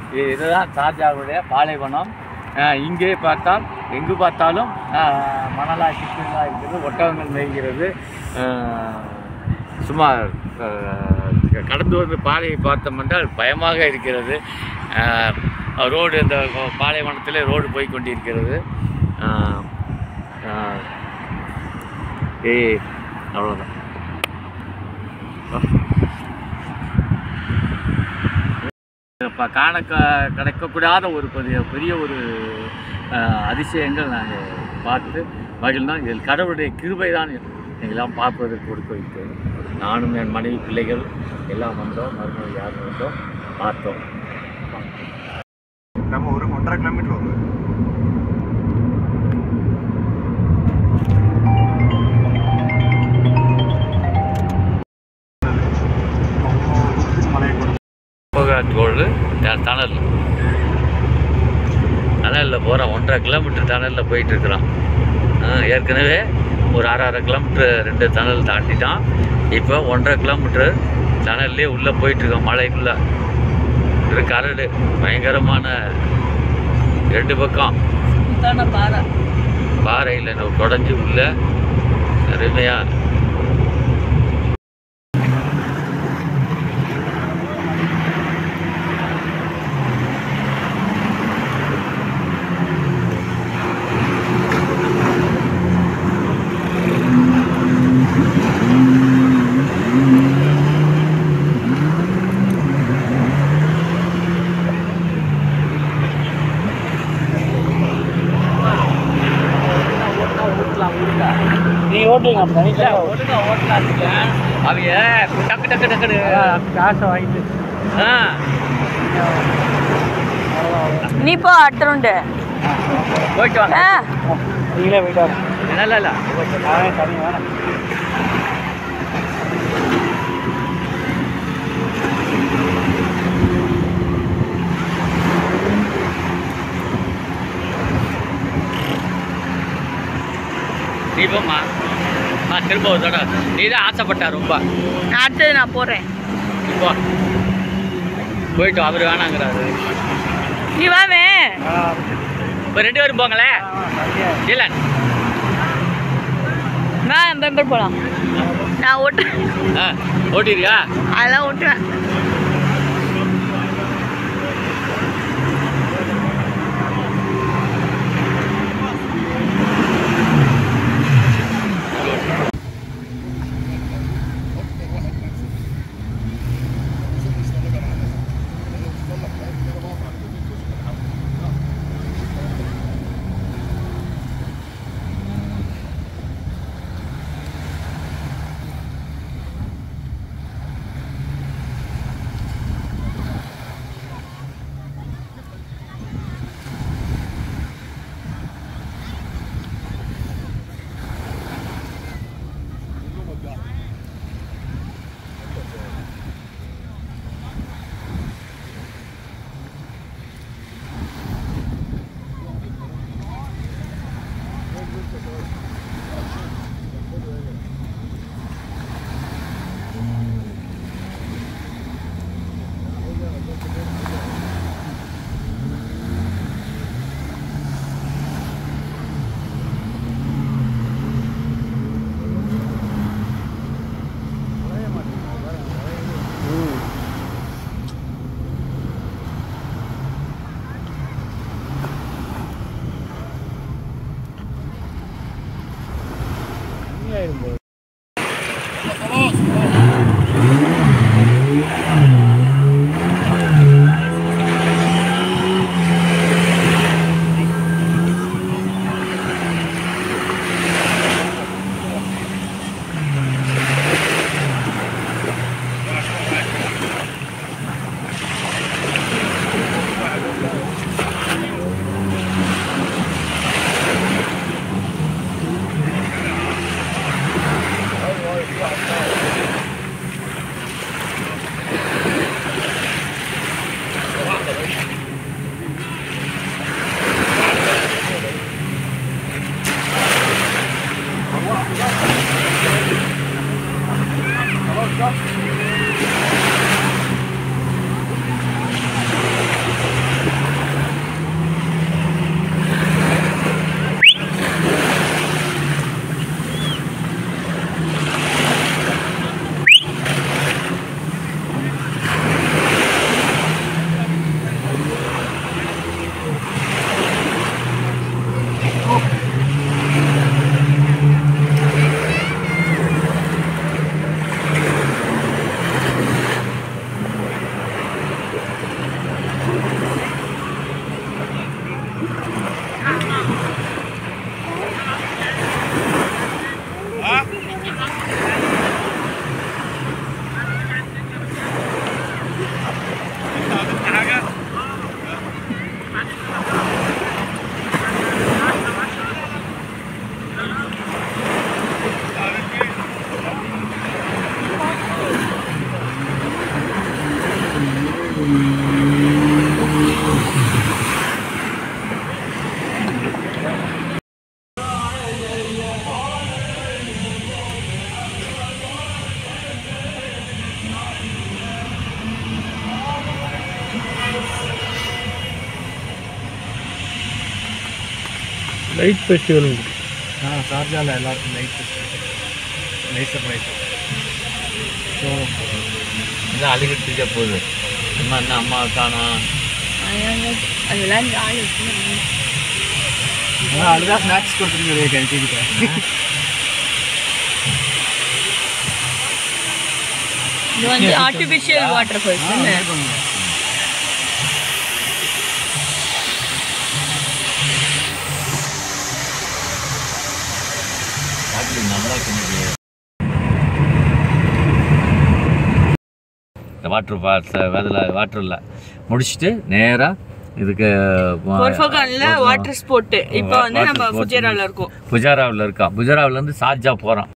இது- இதுதான் ஷார்ஜாவுடைய பாலைவனம் அஹ் இங்கே பார்த்தால் எங்கு பார்த்தாலும் அஹ், மணலா சிக்கலாக இருக்குது ஒட்டகங்கள் மேய்கிறது அஹ், சுமார் அஹ், கடந்து வந்து பாதையை பார்த்தோம் என்றால் பயமாக இருக்கிறது அஹ், ரோடு இந்த பாலைவனத்திலே ரோடு போய் கொண்டிருக்கிறது அஹ், அஹ், ஏய் அவ்வளோதான் இப்போ காண க- கிடைக்கக்கூடாத ஒரு பெரிய பெரிய ஒரு அஹ், அதிசயங்கள் நாங்கள் பார்த்து மகிழ்ந்தோம் இதில் கடவுளுடைய கிருபை தான் எங்கெல்லாம் பார்ப்பதற்கு கொடுக்க வைத்தோம் நானும் என் மனைவி பிள்ளைகள் எல்லாம் வந்தோம் மறுநாள் யார் வந்தோம் பார்த்தோம் நம்ம ஒரு ஒன்றரை கிலோமீட்டர் வரும் மலையை கொண்டு போகாத்தோடு டனல் டனலில் போகிறோம் ஒன்றரை கிலோமீட்டர் டனலில் போயிட்டுருக்குறோம் ஏற்கனவே ஒரு அரை அரை கிலோமீட்டர் ரெண்டு டனல் தாண்டிட்டான் இப்போ ஒன்றரை கிலோமீட்டர் டனல்லே உள்ளே போயிட்டுருக்கோம் மலைக்குள்ளே ஒரு கரடு பயங்கரமான ரெண்டு பக்கம் பாறை பாறையில் தொடஞ்சி உள்ள அருமையாக நீ ஓட்டுவீங்க அப்படி இல்லை ஒழுங்கா ஓட்டலாங்க அவங்க டக்கு டக்கு டக்குன்னு காசை வாங்கிட்டு ஆ நீ போ அடுத்த ரவுண்டு போயிட்டு வாங்க ஆ நீங்களே போயிட்டு வாங்க இல்லை இல்லை அவன் தனி வேணாம் நீ போம்மா ஆ திரும்ப ஒரு தடவை நீ தான் ஆசைப்பட்ட ரொம்ப அடுத்தது நான் போடுறேன் நீ போ போயிட்டு அவர் வேணாங்கிறாரு நீ வாவே இப்போ ரெண்டு பேரும் போங்களேன் இல்லை நான் என் மெம்பர் போகலாம் நான் ஓட்டுறேன் ஆ ஓட்டிடுறியா அதெல்லாம் ஓட்டுவேன் லைட் ஃபெஸ்டிவல் ஆ ஷார்ஜாவில் எல்லாருக்கும் லைட் லைட் லைட் எல்லாம் அழுகிட்டு போகுது அம்மா என்ன அம்மா காணோம் அதெல்லாம் ஜாலி அதுதான் ஸ்நாக்ஸ் கொடுத்துருக்கீங்க கழிச்சுக்கிட்டேன் இது வந்து ஆர்டிஃபிஷியல் வாட்டர் ஃபால்ஸ் நல்லா இந்த வாட்டர் ஃபால்ஸ் அதில் வாட்டரில் முடிச்சுட்டு நேராக இதுக்கு கோர்ஃபகான்ல வாட்டர் ஸ்போர்ட் இப்போ வந்து நம்ம Water sport. குஜரால இருக்கோம் புஜாராவில் இருக்கோம் புஜாராவிலேருந்து ஷார்ஜா போகிறோம்